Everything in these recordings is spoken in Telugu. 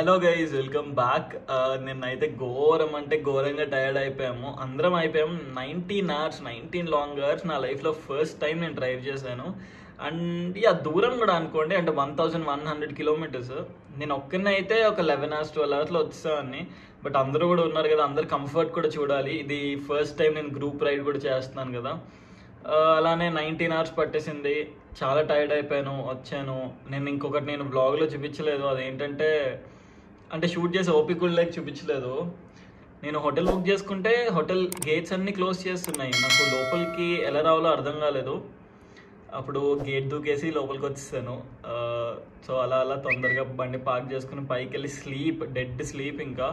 హలో గైజ్ వెల్కమ్ బ్యాక్ నిన్నైతే ఘోరం అంటే ఘోరంగా టైర్డ్ అయిపోయాము అందరం అయిపోయాము nineteen hours nineteen long hours నా లైఫ్లో ఫస్ట్ టైం నేను డ్రైవ్ చేశాను అండ్ యా దూరం కూడా అనుకోండి అంటే one thousand one hundred kilometers నేను ఒక్కనే అయితే ఒక లెవెన్ అవర్స్ ట్వెల్వ్ అవర్స్లో వచ్చేసాన్ని బట్ అందరూ కూడా ఉన్నారు కదా అందరు కంఫర్ట్ కూడా చూడాలి ఇది ఫస్ట్ టైం నేను గ్రూప్ రైడ్ కూడా చేస్తున్నాను కదా ఆ, అలానే నైన్టీన్ అవర్స్ పట్టేసింది చాలా టైర్డ్ అయిపోయాను వచ్చాను నేను ఇంకొకటి నేను బ్లాగ్లో చూపించలేదు అదేంటంటే అంటే షూట్ చేసి ఓపిక కూడా లేక చూపించలేదు నేను హోటల్ బుక్ చేసుకుంటే హోటల్ గేట్స్ అన్నీ క్లోజ్ చేస్తున్నాయి నాకు లోపలికి ఎలా రావాలో అర్థం కాలేదు అప్పుడు గేట్ దూకేసి లోపలికి వచ్చేసాను సో అలా అలా తొందరగా బండి పార్క్ చేసుకుని పైకి వెళ్ళి స్లీప్ డెడ్ స్లీప్ ఇంకా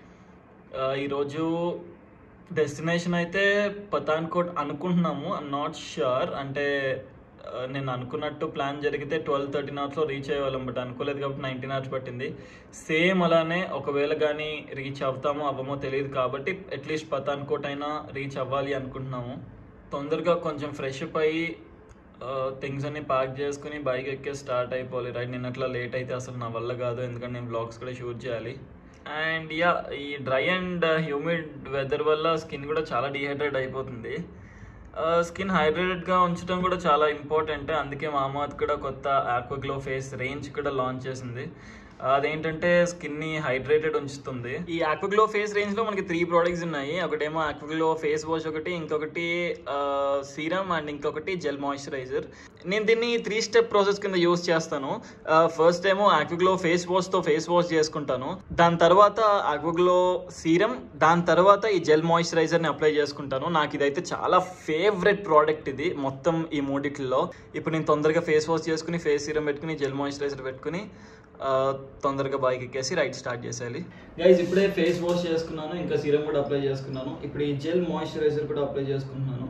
ఆ, ఈరోజు డెస్టినేషన్ అయితే పతాన్కోట్ అనుకుంటున్నాము ఐమ్ నాట్ ష్యూర్ అంటే ఆ, నేను అనుకున్నట్టు ప్లాన్ జరిగితే ట్వెల్వ్ థర్టీన్ అవర్స్లో రీచ్ అయ్యేవాళ్ళం బట్ అనుకోలేదు కాబట్టి నైన్టీన్ అవర్స్ పట్టింది సేమ్ అలానే ఒకవేళ కానీ రీచ్ అవుతామో అవ్వమో తెలియదు కాబట్టి అట్లీస్ట్ పతాన్కోట్ అయినా రీచ్ అవ్వాలి అనుకుంటున్నాము తొందరగా కొంచెం ఫ్రెష్ అప్ అయ్యి థింగ్స్ అన్ని ప్యాక్ చేసుకుని బైక్ ఎక్కే స్టార్ట్ అయిపోవాలి రైట్ నిన్నట్లా లేట్ అయితే అసలు నా వల్ల కాదు ఎందుకంటే నేను బ్లాగ్స్ కూడా షూట్ చేయాలి అండ్ యా ఈ డ్రై అండ్ హ్యూమిడ్ వెదర్ వల్ల స్కిన్ కూడా చాలా డిహైడ్రేట్ అయిపోతుంది స్కిన్ హైడ్రేటెడ్గా ఉంచడం కూడా చాలా ఇంపార్టెంట్ అందుకే మామాత్ కూడా కొత్త ఆక్వగ్లో ఫేస్ రేంజ్ కూడా లాంచ్ చేసింది అదేంటంటే స్కిన్ ని హైడ్రేటెడ్ ఉంచుతుంది ఈ ఆక్వగ్లో ఫేస్ రేంజ్ లో మనకి త్రీ ప్రోడక్ట్స్ ఉన్నాయి ఒకటేమో ఆక్వగ్లో ఫేస్ వాష్ ఒకటి ఇంకొకటి సీరమ్ అండ్ ఇంకొకటి జెల్ మాయిశ్చరైజర్ నేను దీన్ని త్రీ స్టెప్ ప్రాసెస్ కింద యూస్ చేస్తాను ఫస్ట్ ఏమో ఆక్వగ్లో ఫేస్ వాష్ తో ఫేస్ వాష్ చేసుకుంటాను దాని తర్వాత ఆక్వగ్లో సీరమ్ దాని తర్వాత ఈ జెల్ మాయిశ్చరైజర్ ని అప్లై చేసుకుంటాను నాకు ఇదైతే చాలా ఫేవరెట్ ప్రోడక్ట్ ఇది మొత్తం ఈ మూడిట్లో ఇప్పుడు నేను తొందరగా ఫేస్ వాష్ చేసుకుని ఫేస్ సీరం పెట్టుకుని జెల్ మాయిశ్చరైజర్ పెట్టుకుని ఆ, తొందరగా బైక్ ఎక్కేసి రైడ్ స్టార్ట్ చేసేయాలి గైజ్ ఇప్పుడే ఫేస్ వాష్ చేసుకున్నాను ఇంకా సీరం కూడా అప్లై చేసుకున్నాను ఇప్పుడు ఈ జెల్ మాయిశ్చరైజర్ కూడా అప్లై చేసుకుంటున్నాను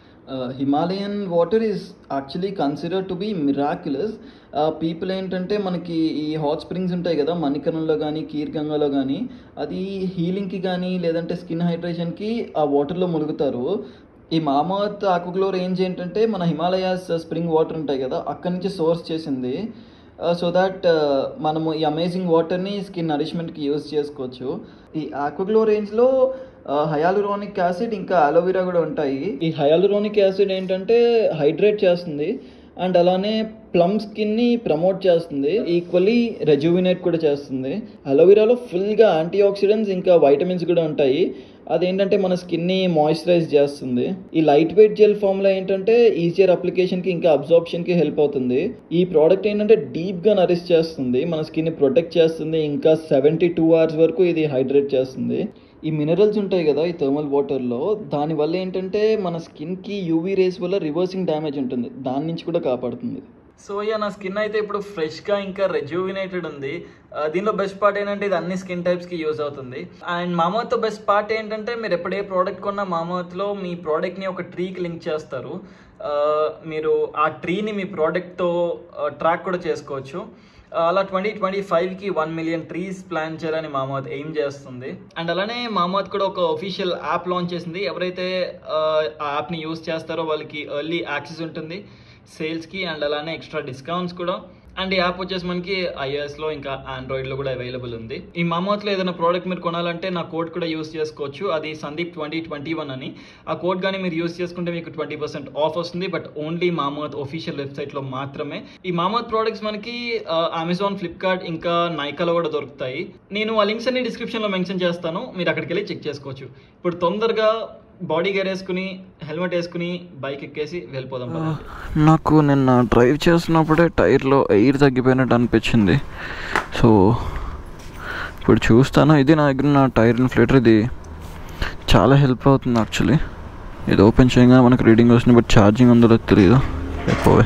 Himalayan water is actually considered to be miraculous people ఏంటంటే మనకి ఈ హాట్ స్ప్రింగ్స్ ఉంటాయి కదా మణికరణంలో కానీ కీర్గంగాలో కానీ అది హీలింగ్కి కానీ లేదంటే స్కిన్ హైడ్రేషన్కి ఆ వాటర్లో మునుగుతారు ఈ మామత్ ఆకుగ్లో రేంజ్ ఏంటంటే మన హిమాలయాస్ స్ప్రింగ్ వాటర్ ఉంటాయి కదా అక్కడి నుంచి సోర్స్ చేసింది సో దట్ మనము ఈ అమేజింగ్ వాటర్ని స్కిన్ నరిష్మెంట్కి యూజ్ చేసుకోవచ్చు ఈ ఆక్వగ్లో రేంజ్లో హయాలురోనిక్ యాసిడ్ ఇంకా అలోవెరా కూడా ఉంటాయి ఈ హయాలురోనిక్ యాసిడ్ ఏంటంటే హైడ్రేట్ చేస్తుంది అండ్ అలానే ప్లమ్ స్కిన్ని ప్రమోట్ చేస్తుంది ఈక్వల్లీ రెజ్యూవినేట్ కూడా చేస్తుంది అలోవెరాలో ఫుల్గా యాంటీ ఆక్సిడెంట్స్ ఇంకా వైటమిన్స్ కూడా ఉంటాయి అదేంటంటే మన స్కిన్ని మాయిశ్చరైజ్ చేస్తుంది ఈ లైట్ వెయిట్ జెల్ ఫామ్లో ఏంటంటే ఈజియర్ అప్లికేషన్కి ఇంకా అబ్జార్ప్షన్కి హెల్ప్ అవుతుంది ఈ ప్రోడక్ట్ ఏంటంటే డీప్గా నరిష్ చేస్తుంది మన స్కిన్ని ప్రొటెక్ట్ చేస్తుంది ఇంకా సెవెంటీ టూ అవర్స్ వరకు ఇది హైడ్రేట్ చేస్తుంది ఈ మినరల్స్ ఉంటాయి కదా ఈ థర్మల్ వాటర్లో దానివల్ల ఏంటంటే మన స్కిన్కి యూవీ రేస్ వల్ల రివర్సింగ్ డ్యామేజ్ ఉంటుంది దాని నుంచి కూడా కాపాడుతుంది సో యా నా స్కిన్ అయితే ఇప్పుడు ఫ్రెష్గా ఇంకా రెజ్యూవినేటెడ్ ఉంది ఆ, దీనిలో బెస్ట్ పార్ట్ ఏంటంటే ఇది అన్ని స్కిన్ టైప్స్కి యూజ్ అవుతుంది అండ్ మామూత్తో బెస్ట్ పార్ట్ ఏంటంటే మీరు ఎప్పుడు ఏ ప్రోడక్ట్ కొన్నా మామూత్లో మీ ప్రోడక్ట్ని ఒక ట్రీకి లింక్ చేస్తారు ఆ, మీరు ఆ ట్రీని మీ ప్రోడక్ట్తో ట్రాక్ కూడా చేసుకోవచ్చు ఆ, అలా ట్వంటీ ట్వంటీ ఫైవ్కి వన్ మిలియన్ ట్రీస్ ప్లాన్ చేయాలని మామూత్ ఎయిమ్ చేస్తుంది అండ్ అలానే మామూత్ కూడా ఒక ఒఫీషియల్ యాప్ లాంచ్ చేసింది ఎవరైతే ఆ యాప్ని యూస్ చేస్తారో వాళ్ళకి ఎర్లీ యాక్సెస్ ఉంటుంది సేల్స్కి అండ్ అలానే ఎక్స్ట్రా డిస్కౌంట్స్ కూడా అండ్ ఈ యాప్ వచ్చేసి మనకి ఐఓఎస్లో ఇంకా ఆండ్రాయిడ్లో కూడా అవైలబుల్ ఉంది ఈ మామూత్లో ఏదైనా ప్రోడక్ట్ మీరు కొనాలంటే నా కోడ్ కూడా యూస్ చేసుకోవచ్చు అది సందీప్ ట్వంటీ ట్వంటీ వన్ అని ఆ కోడ్ కానీ మీరు యూస్ చేసుకుంటే మీకు ట్వంటీ పర్సెంట్ ఆఫ్ వస్తుంది బట్ ఓన్లీ మామూత్ ఒఫీషియల్ వెబ్సైట్లో మాత్రమే ఈ మామూత్ ప్రోడక్ట్స్ మనకి అమెజాన్ ఫ్లిప్కార్ట్ ఇంకా నైకాలో కూడా దొరుకుతాయి నేను ఆ లింక్స్ అన్ని డిస్క్రిప్షన్లో మెన్షన్ చేస్తాను మీరు అక్కడికి వెళ్ళి చెక్ చేసుకోవచ్చు ఇప్పుడు తొందరగా బాడీ గేర్ వేసుకుని హెల్మెట్ వేసుకుని బైక్ ఎక్కేసి వెళ్ళిపోదాం పదండి. నాకు నిన్న డ్రైవ్ చేస్తున్నప్పుడే టైర్లో ఎయిర్ తగ్గిపోయినట్టు అనిపించింది సో ఇప్పుడు చూస్తాను ఇది నా దగ్గర ఉన్న టైర్ ఇన్ఫ్లేటర్ ఇది చాలా హెల్ప్ అవుతుంది యాక్చువల్లీ ఇది ఓపెన్ చేయగానే మనకు రీడింగ్ వస్తుంది బట్ ఛార్జింగ్ ఉందో లేదో తెలియదు ఎక్కువే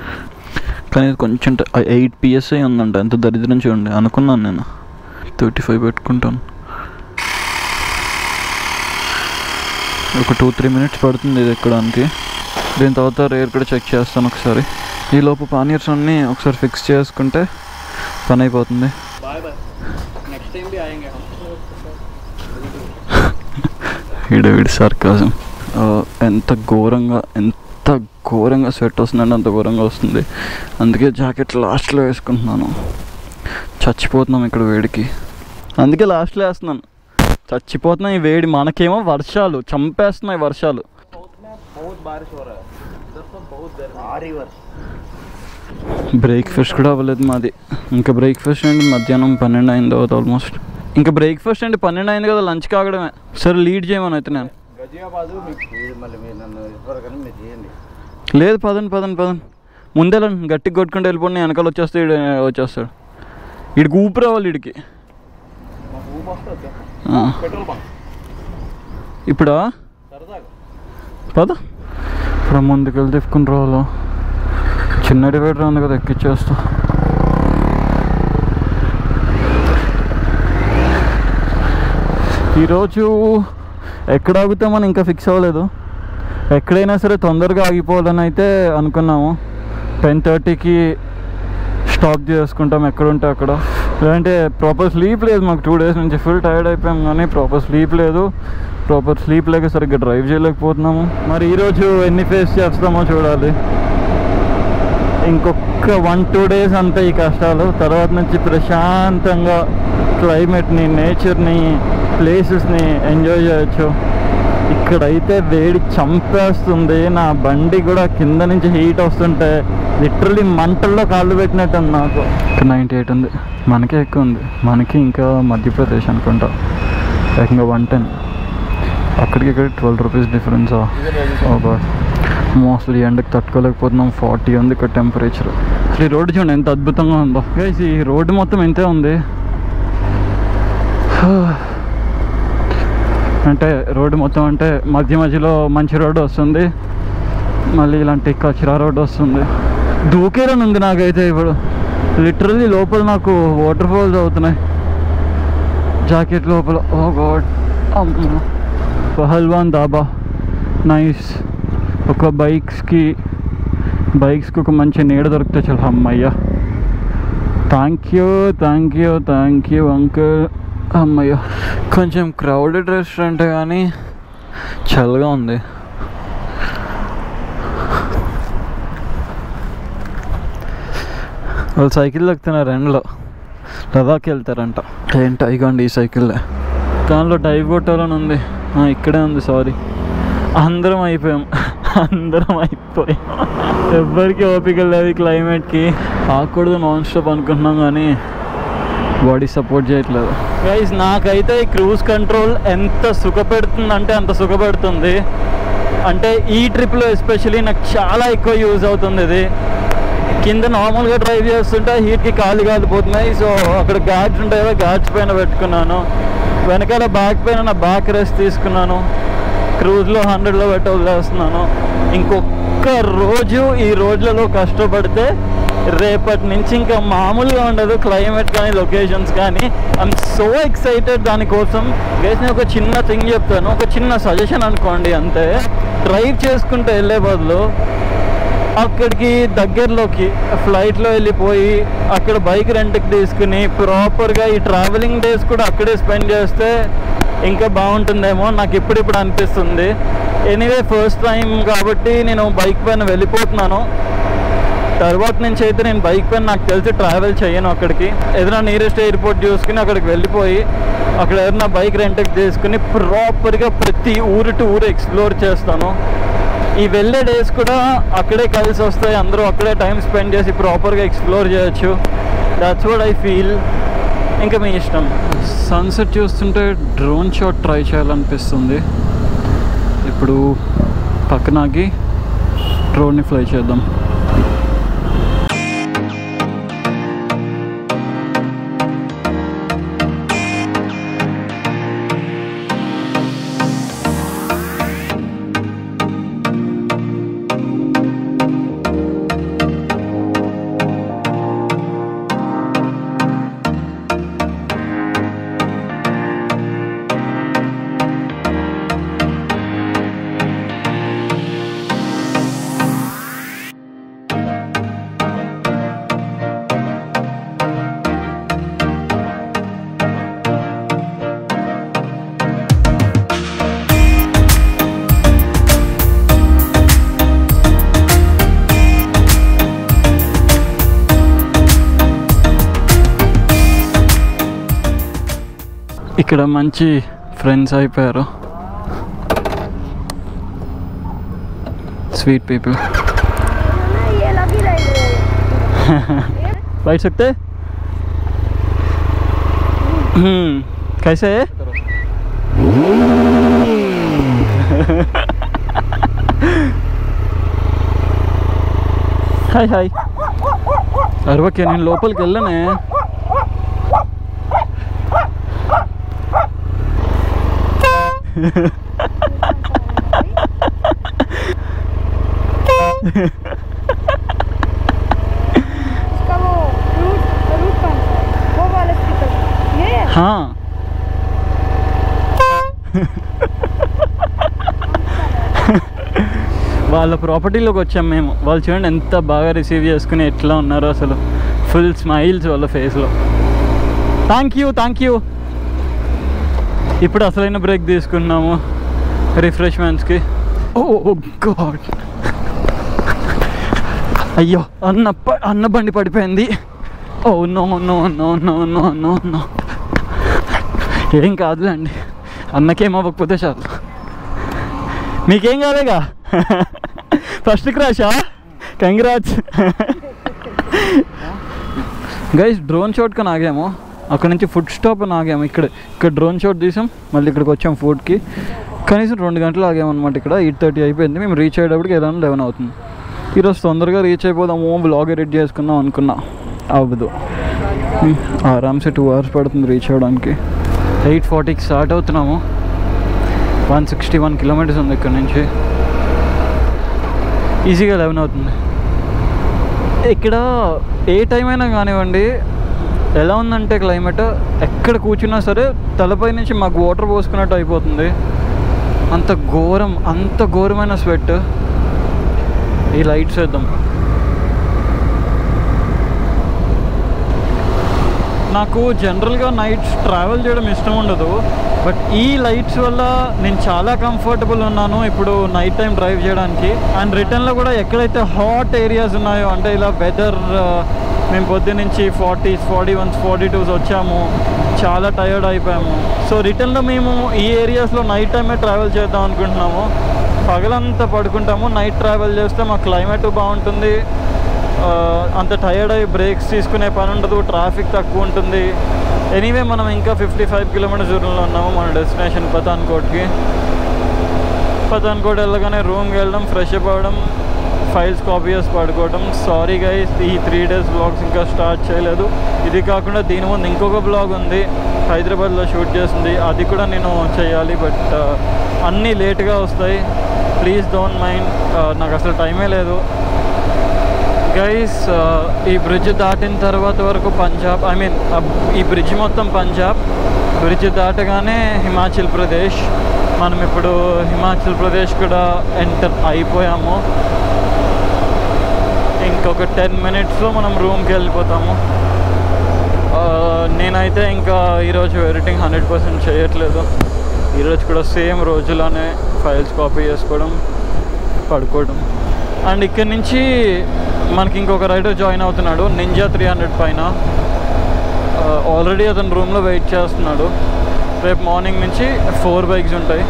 కానీ ఇది కొంచెం ఎయిట్ పిఎస్ఐ ఉందంట ఎంత దరిద్రం చూడండి అనుకున్నాను నేను థర్టీ ఫైవ్ పెట్టుకుంటాను ఒక టూ త్రీ మినిట్స్ పడుతుంది ఇది ఎక్కడానికి దీని తర్వాత రేర్ కూడా చెక్ చేస్తాను ఒకసారి ఈ లోపు పానీర్స్ అన్నీ ఒకసారి ఫిక్స్ చేసుకుంటే పని అయిపోతుంది వీడు వీడి సర్కాజం ఎంత ఘోరంగా ఎంత ఘోరంగా స్వెట్ వస్తుందంటే అంత ఘోరంగా వస్తుంది అందుకే జాకెట్ లాస్ట్లో వేసుకుంటున్నాను చచ్చిపోతున్నాం ఇక్కడ వేడికి అందుకే లాస్ట్లో వేస్తున్నాను చచ్చిపోతున్నాం ఈ వేడి మనకేమో వర్షాలు చంపేస్తున్నాయి వర్షాలు बहुत बारिश हो रहा है इधर तो बहुत गर्मी भारी वर्ष బ్రేక్ఫాస్ట్ కూడా అవ్వలేదు మాది ఇంకా బ్రేక్ఫాస్ట్ అండి మధ్యాహ్నం పన్నెండు అయింది అవుతుంది ఆల్మోస్ట్ ఇంకా బ్రేక్ఫాస్ట్ అండి పన్నెండు అయింది కదా లంచ్ కాగడమే సరే లీడ్ చేయమని అయితే నేను గజియాబాదు మీకు ఇది మళ్ళీ మీరు నన్ను ఇవ్వరు కానీ మీరు చేయండి లేదు పదండి పదండి పదండి ముందే రండి, గట్టిగా కొట్టుకుంటూ వెళ్ళిపోండి వెనకాల వచ్చేస్తే ఈడు వచ్చేస్తాడు వీడికి ఊపి రావాలి వీడికి మాకు ఊపు వస్తుంది ఆ. పెట్రోల్ బంక్ ఇప్పుడా సరదాగా పద ఇప్పుడు ముందుకు వెళ్ళి తిప్పుకుని రావాలా చిన్న డివైడర్ ఉంది కదా ఎక్కిచ్చేస్తా ఈరోజు ఎక్కడ ఆగుతామని ఇంకా ఫిక్స్ అవ్వలేదు ఎక్కడైనా సరే తొందరగా ఆగిపోవాలని అయితే అనుకున్నాము టెన్ థర్టీకి స్టాప్ చేసుకుంటాం ఎక్కడ ఉంటే అక్కడ లేదంటే ప్రాపర్ స్లీప్ లేదు మాకు టూ డేస్ నుంచి ఫుల్ టైర్డ్ అయిపోయాం కానీ ప్రాపర్ స్లీప్ లేదు ప్రాపర్ స్లీప్ లేక సరిగ్గా డ్రైవ్ చేయలేకపోతున్నాము మరి ఈరోజు ఎన్ని ఫేస్ చేస్తామో చూడాలి ఇంకొక వన్ టూ డేస్ అంతే ఈ కష్టాలు తర్వాత నుంచి ప్రశాంతంగా క్లైమేట్ని నేచర్ని ప్లేసెస్ని ఎంజాయ్ చేయొచ్చు ఇక్కడైతే వేడి చంపేస్తుంది నా బండి కూడా కింద నుంచి హీట్ వస్తుంటే లిటరలీ మంటల్లో కాళ్ళు పెట్టినట్టు ఉంది నాకు నైంటీ ఎయిట్ ఉంది మనకే ఎక్కువ ఉంది మనకి ఇంకా మధ్యప్రదేశ్ అనుకుంటా ఏకంగా వన్ టెన్ అక్కడికి ఇక్కడ ట్వెల్వ్ రూపీస్ డిఫరెన్సా ఓకే అసలు ఈ ఎండకి తట్టుకోలేకపోతున్నాం ఫార్టీ ఉంది ఇక్కడ టెంపరేచర్ అసలు ఈ రోడ్డు చూడండి ఎంత అద్భుతంగా ఉందో గైస్ ఈ రోడ్డు మొత్తం ఇంతే ఉంది అంటే రోడ్డు మొత్తం అంటే మధ్య మధ్యలో మంచి రోడ్డు వస్తుంది మళ్ళీ ఇలాంటి కచరా రోడ్డు వస్తుంది దూకేరని ఉంది నాకైతే ఇప్పుడు లిటరల్లీ లోపల నాకు వాటర్ ఫాల్స్ అవుతున్నాయి జాకెట్ లోపల ఓ గాడ్ అమ్మా పహల్వాన్ దాబా నైస్ ఒక బైక్స్కి బైక్స్కి ఒక మంచి నీడ దొరికితే చాలా అమ్మయ్య thank you thank you thank you uncle అమ్మయ్య కొంచెం క్రౌడెడ్ రెస్టారెంట్ కానీ చల్లగా ఉంది వాళ్ళు సైకిల్ ఎక్కుతున్నారు ఎండలో లదాఖ్ వెళ్తారంట ఏంటి ఇగోండి ఈ సైకిల్ దానిలో డైవ్ కొట్టాలని ఉంది ఆ, ఇక్కడే ఉంది సారీ అందరం అయిపోయాం అందరం అయిపోయాం ఎవ్వరికి ఓపిక లేదు ఈ క్లైమేట్కి ఆకూడదు నాన్ స్టాప్ అనుకుంటున్నాం కానీ బాడీ సపోర్ట్ చేయట్లేదు గైస్ నాకైతే ఈ క్రూజ్ కంట్రోల్ ఎంత సుఖపెడుతుందంటే అంత సుఖపెడుతుంది అంటే ఈ ట్రిప్లో ఎస్పెషలీ నాకు చాలా ఎక్కువ యూజ్ అవుతుంది ఇది కింద నార్మల్గా డ్రైవ్ చేస్తుంటే హీట్కి కాలు కాలిపోతున్నాయి సో అక్కడ గాడ్స్ ఉంటాయి కదా గాడ్స్ పైన పెట్టుకున్నాను వెనకాల బ్యాక్ పైన నా బ్యాక్ రెస్ట్ తీసుకున్నాను క్రూజ్లో హండ్రెడ్లో పెట్టి వదిలేస్తున్నాను ఇంకొక రోజు ఈ రోజులలో కష్టపడితే రేపటి నుంచి ఇంకా మామూలుగా ఉండదు క్లైమేట్ కానీ లొకేషన్స్ కానీ ఐఎమ్ సో ఎక్సైటెడ్ దానికోసం గైస్ నేను ఒక చిన్న థింగ్ చెప్తాను ఒక చిన్న సజెషన్ అనుకోండి అంతే డ్రైవ్ చేసుకుంటూ వెళ్ళే బదులు అక్కడికి దగ్గరలోకి ఫ్లైట్లో వెళ్ళిపోయి అక్కడ బైక్ రెంట్కి తీసుకుని ప్రాపర్గా ఈ ట్రావెలింగ్ డేస్ కూడా అక్కడే స్పెండ్ చేస్తే ఇంకా బాగుంటుందేమో నాకు ఇప్పుడిప్పుడు అనిపిస్తుంది ఎనీవే ఫస్ట్ టైం కాబట్టి నేను బైక్ పైన వెళ్ళిపోతున్నాను తర్వాత నుంచి అయితే నేను బైక్ పైన నాకు తెలిసి ట్రావెల్ చేయను అక్కడికి ఏదైనా నియరెస్ట్ ఎయిర్పోర్ట్ చూసుకుని అక్కడికి వెళ్ళిపోయి అక్కడ ఏదైనా బైక్ రెంట్కి తీసుకుని ప్రాపర్గా ప్రతి ఊరు టు ఊరు ఎక్స్ప్లోర్ చేస్తాను ఈ వెళ్ళే డేస్ కూడా అక్కడే కలిసి వస్తాయి అందరూ అక్కడే టైం స్పెండ్ చేసి ప్రాపర్గా ఎక్స్ప్లోర్ చేయొచ్చు దాట్స్ వాట్ ఐ ఫీల్ ఇంకా మీ ఇష్టం సన్సెట్ చూస్తుంటే డ్రోన్ షాట్ ట్రై చేయాలనిపిస్తుంది ఇప్పుడు పక్కనాకి డ్రోన్ని ఫ్లై చేద్దాం ఇక్కడ మంచి ఫ్రెండ్స్ అయిపోయారు स्वीट पीपल ये लगी रही है बैठ सकते हम्म कैसे है హాయ్ హాయ్ అరవకే నేను లోపలికి వెళ్ళనే इसका वो रूट रूट कौन सा है वो वाला स्पीकर ये హా. వాళ్ళ ప్రాపర్టీలోకి వచ్చాం మేము వాళ్ళు చూడండి ఎంత బాగా రిసీవ్ చేసుకుని ఎట్లా ఉన్నారో అసలు ఫుల్ స్మైల్స్ వాళ్ళ ఫేస్లో థ్యాంక్ యూ థ్యాంక్ యూ ఇప్పుడు అసలైన బ్రేక్ తీసుకున్నాము రిఫ్రెష్మెంట్స్కి ఓ గాడ్ అయ్యో అన్న ప- అన్న బండి పడిపోయింది oh no no no no no no no ఏం కాదులేండి అన్నకేం అవ్వకపోతే చాలు మీకేం కాలేగా ఫస్ట్ క్రాషా కంగ్రాట్స్ గైస్ డ్రోన్ షాట్కి ఆగాము అక్కడ నుంచి ఫుడ్ స్టాప్ అని ఆగాము ఇక్కడ ఇక్కడ డ్రోన్ షాట్ తీసాం మళ్ళీ ఇక్కడికి వచ్చాం ఫుడ్కి కనీసం రెండు గంటలు ఆగాము అనమాట ఇక్కడ ఎయిట్ థర్టీ అయిపోయింది మేము రీచ్ అయ్యేటప్పటికి ఏదైనా లెవెన్ అవుతుంది ఈరోజు తొందరగా రీచ్ అయిపోదాము బ్లాగ్ ఎడిట్ చేసుకుందాం అనుకున్నా అవ్వదు హ్మ్, ఆరామ్సే టూ అవర్స్ పడుతుంది రీచ్ అవ్వడానికి ఎయిట్ ఫార్టీకి స్టార్ట్ అవుతున్నాము వన్ సిక్స్టీ వన్ కిలోమీటర్స్ ఉంది ఇక్కడ నుంచి ఈజీగా లెవెన్ అవుతుంది ఇక్కడ ఏ టైం అయినా కానివ్వండి ఎలా ఉందంటే క్లైమేట్ ఎక్కడ కూర్చున్నా సరే తలపై నుంచి మాకు వాటర్ పోసుకున్నట్టు అయిపోతుంది అంత ఘోరం అంత ఘోరమైన స్వెట్ ఈ లైట్స్ వేద్దాం నాకు జనరల్గా నైట్స్ ట్రావెల్ చేయడం ఇష్టం ఉండదు బట్ ఈ లైట్స్ వల్ల నేను చాలా కంఫర్టబుల్ ఉన్నాను ఇప్పుడు నైట్ టైం డ్రైవ్ చేయడానికి అండ్ రిటర్న్లో కూడా ఎక్కడైతే హాట్ ఏరియాస్ ఉన్నాయో అంటే ఇలా వెదర్ మేము పొద్దు నుంచి forties forty ones forty twos వచ్చాము చాలా టయర్డ్ అయిపోయాము సో రిటర్న్లో మేము ఈ ఏరియాస్లో నైట్ టైమే ట్రావెల్ చేద్దాం అనుకుంటున్నాము పగలంతా పడుకుంటాము నైట్ ట్రావెల్ చేస్తే మా క్లైమేట్ బాగుంటుంది ఆ, అంత టైర్డ్ అయ్యి బ్రేక్స్ తీసుకునే పని ఉండదు ట్రాఫిక్ తక్కువ ఉంటుంది ఎనీవే మనం ఇంకా ఫిఫ్టీ ఫైవ్ కిలోమీటర్స్ దూరంలో ఉన్నాము మన డెస్టినేషన్ పతాన్కోట్కి పతాన్కోట్ వెళ్ళగానే రూమ్కి వెళ్ళడం ఫ్రెష్ అప్ అవ్వడం ఫైల్స్ కాపీ చేసి పడుకోవడం సారీ గైస్ ఈ త్రీ డేస్ బ్లాగ్స్ ఇంకా స్టార్ట్ చేయలేదు ఇది కాకుండా దీని ముందు ఇంకొక బ్లాగ్ ఉంది హైదరాబాద్లో షూట్ చేసింది అది కూడా నేను చేయాలి బట్ అన్నీ లేట్గా వస్తాయి ప్లీజ్ డోంట్ మైండ్ నాకు అసలు టైమే లేదు గైస్ ఈ బ్రిడ్జ్ దాటిన తర్వాత వరకు పంజాబ్ ఐ మీన్ ఈ బ్రిడ్జ్ మొత్తం పంజాబ్ బ్రిడ్జ్ దాటగానే హిమాచల్ ప్రదేశ్ మనం ఇప్పుడు హిమాచల్ ప్రదేశ్ కూడా ఎంటర్ అయిపోయాము ఇంకొక టెన్ మినిట్స్లో మనం రూమ్కి వెళ్ళిపోతాము ఆ, నేనైతే ఇంకా ఈరోజు ఎడిటింగ్ హండ్రెడ్ పర్సెంట్ చేయట్లేదు ఈరోజు కూడా సేమ్ రోజులానే ఫైల్స్ కాపీ చేసుకోవడం పడుకోవడం అండ్ ఇక్కడి నుంచి మనకి ఇంకొక రైడర్ జాయిన్ అవుతున్నాడు నింజా త్రీ హండ్రెడ్ పైన ఆల్రెడీ అతను రూమ్లో వెయిట్ చేస్తున్నాడు రేపు మార్నింగ్ నుంచి ఫోర్ బైక్స్ ఉంటాయి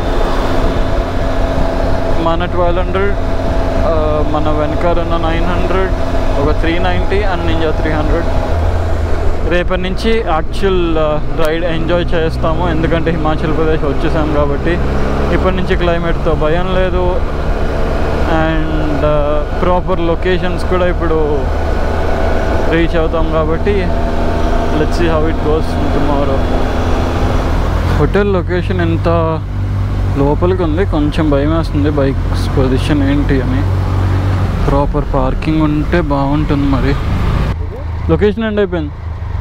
మన ట్వెల్వ్ హండ్రెడ్ మన వెనకాల ఉన్న నైన్ హండ్రెడ్ ఒక three ninety and Ninja three hundred రేపటి నుంచి యాక్చువల్ రైడ్ ఎంజాయ్ చేస్తాము ఎందుకంటే హిమాచల్ ప్రదేశ్ వచ్చేసాం కాబట్టి ఇప్పటి నుంచి క్లైమేట్తో భయం లేదు అండ్ ప్రాపర్ లొకేషన్స్ కూడా ఇప్పుడు రీచ్ అవుతాం కాబట్టి let's see how it goes tomorrow hotel location ఎంత లోపలికి ఉంది కొంచెం భయం వేస్తుంది బైక్స్ పొజిషన్ ఏంటి అని ప్రాపర్ పార్కింగ్ ఉంటే బాగుంటుంది మరి లొకేషన్ ఎండ్ అయిపోయింది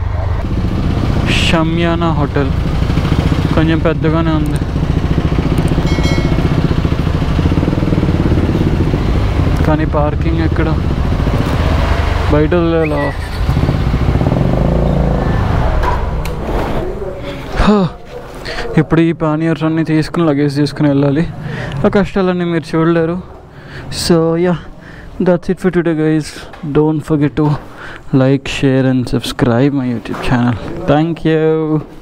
షమ్యానా హోటల్ కొంచెం పెద్దగానే ఉంది కానీ పార్కింగ్ ఎక్కడ బయట వదిలేలా హా. ఇప్పుడు ఈ పానీయర్స్ అన్నీ తీసుకుని లగేజ్ తీసుకుని వెళ్ళాలి ఆ కష్టాలన్నీ మీరు చూడలేరు so yeah that's it for today guys don't forget to like share and subscribe my YouTube channel thank you